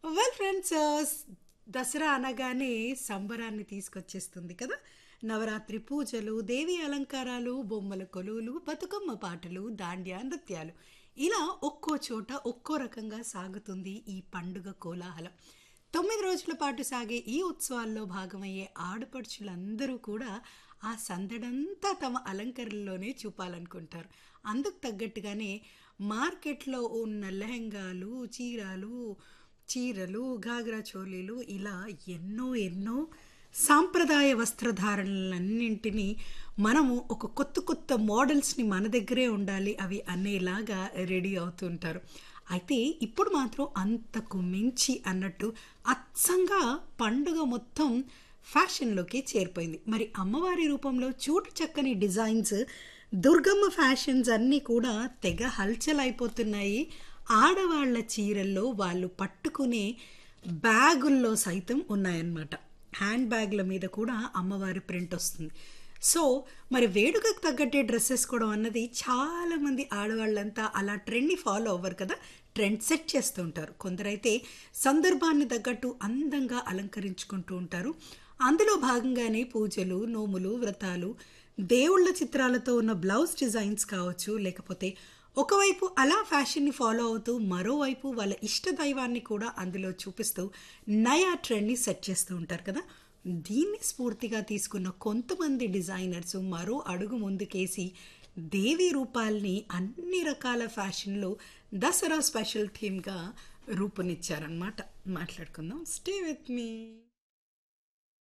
well friends Dasara అనగానే సంబరాన్ని తీసుకొచ్చేస్తుంది కదా నవరాత్రి పూజలు దేవి అలంకారాలు బొమ్మల కొలువులు బతుకమ్మ పాటలు దాండ్యా నృత్యాలు ఇలా ఒక్కో చోట ఒక్కో రకంగా సాగుతుంది ఈ పండుగ కోలాహలం తొమ్మిది రోజుల పాటు సాగే ఈ ఉత్సవాల్లో భాగమయ్యే ఆడపడుచులందరూ కూడా ఆ సందడంతా తమ అలంకరణలోనే చూపాలనుకుంటారు అందుకు తగ్గట్టుగానే మార్కెట్లో ఉన్న లెహంగాలు చీరాలు చీరలు గాగ్రా చోలీలు ఇలా ఎన్నో ఎన్నో సాంప్రదాయ వస్త్రధారణలన్నింటినీ మనము ఒక కొత్త కొత్త మోడల్స్ని మన దగ్గరే ఉండాలి అవి అనేలాగా రెడీ అవుతుంటారు అయితే ఇప్పుడు మాత్రం అంతకు మించి అన్నట్టు అచ్చంగా పండుగ మొత్తం ఫ్యాషన్లోకి చేరిపోయింది మరి అమ్మవారి రూపంలో చూటు చక్కని డిజైన్స్ దుర్గమ్మ ఫ్యాషన్స్ అన్నీ కూడా తెగ హల్చల్ అయిపోతున్నాయి ఆడవాళ్ల చీరల్లో వాళ్ళు పట్టుకునే బ్యాగుల్లో సైతం ఉన్నాయన్నమాట హ్యాండ్ బ్యాగ్ల మీద కూడా అమ్మవారి ప్రింట్ వస్తుంది సో మరి వేడుకకు తగ్గట్టే డ్రెస్ వేసుకోవడం అన్నది చాలామంది ఆడవాళ్ళంతా అలా ట్రెండ్ని ఫాలో అవ్వరు కదా ట్రెండ్ సెట్ చేస్తూ ఉంటారు కొందరైతే సందర్భాన్ని తగ్గట్టు అందంగా అలంకరించుకుంటూ ఉంటారు అందులో భాగంగానే పూజలు నోములు వ్రతాలు దేవుళ్ళ చిత్రాలతో ఉన్న బ్లౌజ్ డిజైన్స్ కావచ్చు లేకపోతే ఒకవైపు అలా ఫ్యాషన్ని ఫాలో అవుతూ మరోవైపు వాళ్ళ ఇష్ట దైవాన్ని కూడా అందులో చూపిస్తూ నయా ట్రెండ్ని సెట్ చేస్తూ ఉంటారు కదా దీన్ని స్ఫూర్తిగా తీసుకున్న కొంతమంది డిజైనర్స్ మరో అడుగు ముందుకేసి దేవి రూపాల్ని అన్ని రకాల ఫ్యాషన్లో దసరా స్పెషల్ థీమ్గా రూపునిచ్చారనమాట మాట్లాడుకుందాం స్టే విత్ మీ